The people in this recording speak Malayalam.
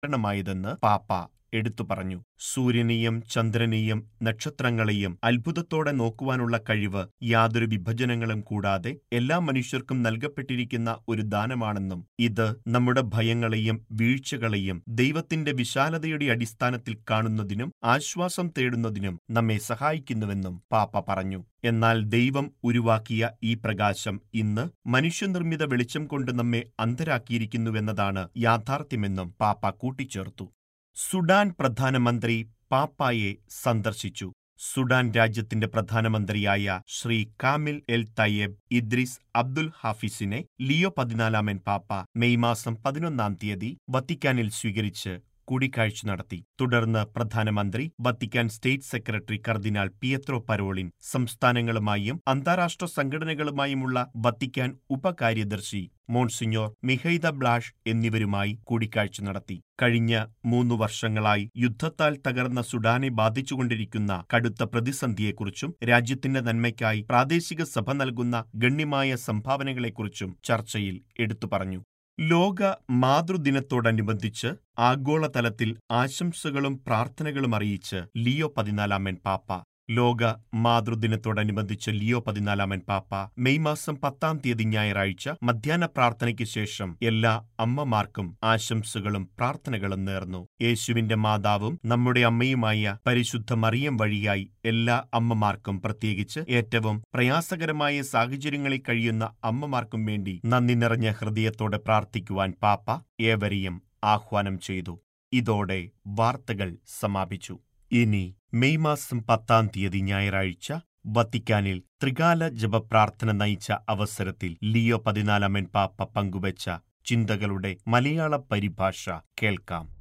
കാരണമായതെന്ന് പാപ്പ എടുത്തു പറഞ്ഞു സൂര്യനെയും ചന്ദ്രനെയും നക്ഷത്രങ്ങളെയും അത്ഭുതത്തോടെ നോക്കുവാനുള്ള കഴിവ് യാതൊരു വിഭജനങ്ങളും കൂടാതെ എല്ലാ മനുഷ്യർക്കും നൽകപ്പെട്ടിരിക്കുന്ന ഒരു ദാനമാണെന്നും ഇത് നമ്മുടെ ഭയങ്ങളെയും വീഴ്ചകളെയും ദൈവത്തിന്റെ വിശാലതയുടെ അടിസ്ഥാനത്തിൽ കാണുന്നതിനും ആശ്വാസം തേടുന്നതിനും നമ്മെ സഹായിക്കുന്നുവെന്നും പാപ്പ പറഞ്ഞു എന്നാൽ ദൈവം ഉരുവാക്കിയ ഈ പ്രകാശം ഇന്ന് മനുഷ്യനിർമ്മിത വെളിച്ചം കൊണ്ട് നമ്മെ അന്ധരാക്കിയിരിക്കുന്നുവെന്നതാണ് യാഥാർത്ഥ്യമെന്നും പാപ്പ കൂട്ടിച്ചേർത്തു സുഡാൻ പ്രധാനമന്ത്രി പാപ്പായെ സന്ദർശിച്ചു സുഡാൻ രാജ്യത്തിന്റെ പ്രധാനമന്ത്രിയായ Shri Kamil El Tayeb Idris Abdul ഹാഫിസിനെ ലിയോ പതിനാലാമൻ പാപ്പ മെയ് മാസം പതിനൊന്നാം തീയതി വത്തിക്കാനിൽ സ്വീകരിച്ച് കൂടിക്കാഴ്ച നടത്തി തുടർന്ന് പ്രധാനമന്ത്രി വത്തിക്കാൻ സ്റ്റേറ്റ് സെക്രട്ടറി കർദിനാൾ പിയത്രോ പരോളിൻ സംസ്ഥാനങ്ങളുമായും അന്താരാഷ്ട്ര സംഘടനകളുമായുമുള്ള വത്തിക്കാൻ ഉപകാര്യദർശി മോൺസിഞ്ഞോർ മിഹൈദ ബ്ലാഷ് എന്നിവരുമായി കൂടിക്കാഴ്ച നടത്തി കഴിഞ്ഞ മൂന്നു വർഷങ്ങളായി യുദ്ധത്താൽ തകർന്ന സുഡാനെ ബാധിച്ചുകൊണ്ടിരിക്കുന്ന കടുത്ത പ്രതിസന്ധിയെക്കുറിച്ചും രാജ്യത്തിന്റെ നന്മയ്ക്കായി പ്രാദേശിക സഭ നൽകുന്ന ഗണ്യമായ സംഭാവനകളെക്കുറിച്ചും ചർച്ചയിൽ എടുത്തു പറഞ്ഞു ലോക മാതൃദിനത്തോടനുബന്ധിച്ച് ആഗോളതലത്തിൽ ആശംസകളും പ്രാർത്ഥനകളും അറിയിച്ച് ലിയോ പതിനാലാമൻ പാപ്പ ലോക മാതൃദിനത്തോടനുബന്ധിച്ച് ലിയോ പതിനാലാമൻ പാപ്പ മെയ് മാസം പത്താം തീയതി ഞായറാഴ്ച മധ്യാഹ്ന പ്രാർത്ഥനയ്ക്ക് ശേഷം എല്ലാ അമ്മമാർക്കും ആശംസകളും പ്രാർത്ഥനകളും നേർന്നു യേശുവിന്റെ മാതാവും നമ്മുടെ അമ്മയുമായ പരിശുദ്ധ മറിയം വഴിയായി എല്ലാ അമ്മമാർക്കും പ്രത്യേകിച്ച് ഏറ്റവും പ്രയാസകരമായ സാഹചര്യങ്ങളിൽ കഴിയുന്ന അമ്മമാർക്കും വേണ്ടി നന്ദി നിറഞ്ഞ ഹൃദയത്തോടെ പ്രാർത്ഥിക്കുവാൻ പാപ്പ ഏവരെയും ആഹ്വാനം ചെയ്തു ഇതോടെ വാർത്തകൾ സമാപിച്ചു ഇനി മെയ് മാസം പത്താം തീയതി ഞായറാഴ്ച വത്തിക്കാനിൽ ത്രികാല ജപപ്രാർത്ഥന നയിച്ച അവസരത്തിൽ ലിയോ പതിനാലാമൻ പാപ്പ പങ്കുവച്ച ചിന്തകളുടെ മലയാള പരിഭാഷ കേൾക്കാം